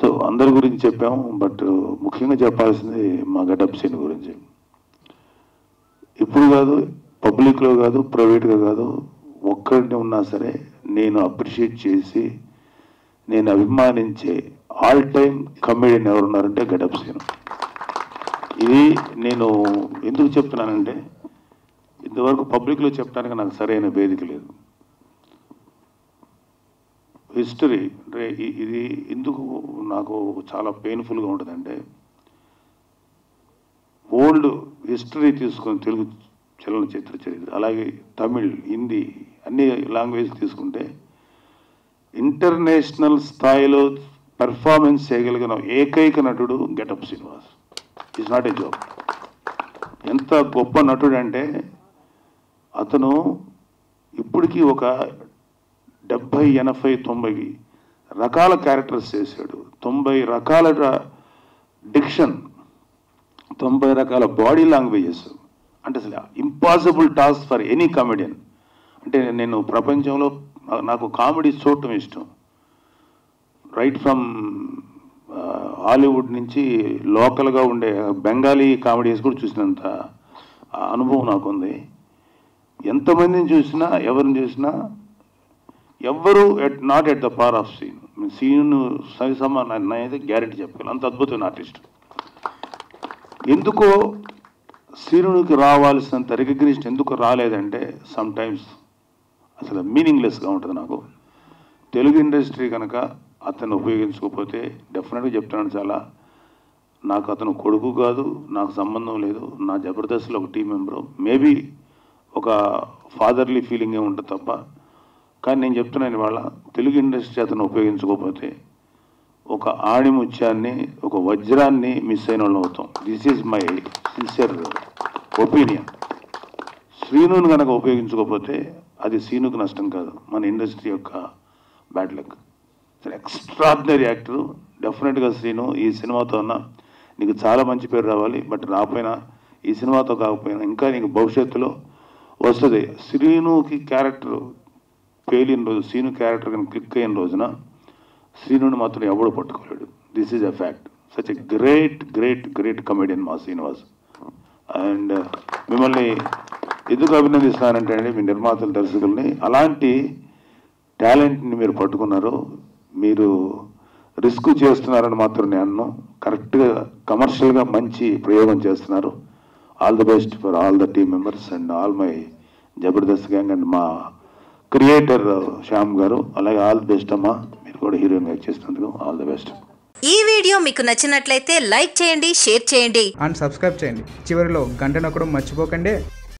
so అందరి గురించి చెప్పాము బట్ ముఖ్యంగా చెప్పాల్సింది మా గెటప్ సీన్ గురించి ఇప్పుడు కాదు పబ్లిక్లో కాదు ప్రైవేట్గా కాదు ఒక్కడిని ఉన్నా సరే నేను అప్రిషియేట్ చేసి నేను అభిమానించే ఆల్ టైమ్ కమెడియన్ ఎవరున్నారంటే గెటప్ సీన్ ఇది నేను ఎందుకు చెప్తున్నానంటే ఇంతవరకు పబ్లిక్లో చెప్పడానికి నాకు సరైన వేదిక లేదు హిస్టరీ అంటే ఇ- ఇది ఎందుకు నాకు చాలా పెయిన్ఫుల్గా ఉంటుందంటే ఓల్డ్ హిస్టరీ తీసుకొని తెలుగు చలనచిత్ర చరిత్ర అలాగే తమిళ్ హిందీ అన్ని లాంగ్వేజ్ తీసుకుంటే ఇంటర్నేషనల్ స్థాయిలో పెర్ఫార్మెన్స్ చేయగలిగిన ఏకైక నటుడు Getup Srinivas is not a job ఎంత గొప్ప నటుడు అంటే అతను ఇప్పటికీ ఒక డెబ్భై ఎనభై తొంభై రకాల క్యారెక్టర్స్ చేశాడు తొంభై రకాల డిక్షన్ తొంభై రకాల బాడీ లాంగ్వేజెస్ అంటే అసలు impossible task for any comedian అంటే నేను ప్రపంచంలో నా- నాకు కామెడీ చూడటం ఇష్టం రైట్ ఫ్రమ్ హాలీవుడ్ నుంచి లోకల్గా ఉండే బెంగాలీ కామెడీస్ కూడా చూసినంత ఆ అనుభవం నాకుంది ఎంతమందిని చూసినా ఎవరిని చూసినా ఎవ్వరు at not at the power of Seenu Seenu సరిసమ అయితే గ్యారెంటీ చెప్పగలను అంత అద్భుతమైన ఆర్టిస్ట్ ఎందుకో సీనునికి రావాల్సినంత రికగ్నిషన్ ఎందుకు రాలేదంటే సమ్ టైమ్స్ అసలు మీనింగ్లెస్గా ఉంటుంది నాకు తెలుగు ఇండస్ట్రీ కనుక అతను ఉపయోగించకపోతే డెఫినెట్గా చెప్తున్నాను చాలా నాకు అతను కొడుకు కాదు నాకు సంబంధం లేదు నా జబర్దస్త్లో ఒక టీం మెంబరు మేబీ ఒక ఫాదర్లీ ఫీలింగే ఉంటుంది తప్ప కానీ నేను చెప్తున్నాను ఇవాళ తెలుగు ఇండస్ట్రీ అతను ఉపయోగించుకోకపోతే ఒక ఆణిముత్యాన్ని ఒక వజ్రాన్ని మిస్ అయిన వాళ్ళం అవుతాం this is my sincere opinion శ్రీనుని కనుక ఉపయోగించుకోకపోతే అది సీనుకు నష్టం కాదు మన ఇండస్ట్రీ యొక్క బ్యాడ్ లక్ ఎక్స్ట్రాడినరీ యాక్టర్ డెఫినెట్గా శ్రీను ఈ సినిమాతో ఉన్న నీకు చాలా మంచి పేరు రావాలి బట్ రాకపోయినా ఈ సినిమాతో కాకపోయినా ఇంకా నీకు భవిష్యత్తులో వస్తుంది శ్రీనుకి క్యారెక్టర్ పేలిన రోజు శ్రీను క్యారెక్టర్ కనుక క్లిక్ అయిన రోజున శ్రీనుని మాత్రం ఎవడు పట్టుకోలేడు this is a fact such a great great great comedian మా శ్రీనివాస్ అండ్ మిమ్మల్ని ఎందుకు అభినందిస్తానంటే అండి మీ నిర్మాతల దర్శకుల్ని అలాంటి టాలెంట్ని మీరు పట్టుకున్నారు మీరు రిస్క్ చేస్తున్నారని మాత్రం నేను అన్ను కరెక్ట్గా కమర్షియల్గా మంచి ప్రయోగం చేస్తున్నారు all the best for all the team members and all my Jabardasth gang and మా క్రియేటర్ శ్యామ్ గారు అలాగే ఆల్ ది బెస్ట్ అమ్మా మీరు కూడా హీరోయిన్గా చేసినందుకు ఆల్ ది బెస్ట్ ఈ వీడియో మీకు నచ్చినట్లయితే లైక్ చేయండి షేర్ చేయండి అండ్ సబ్స్క్రైబ్ చేయండి చివరిలో గంట నొక్కడం మర్చిపోకండి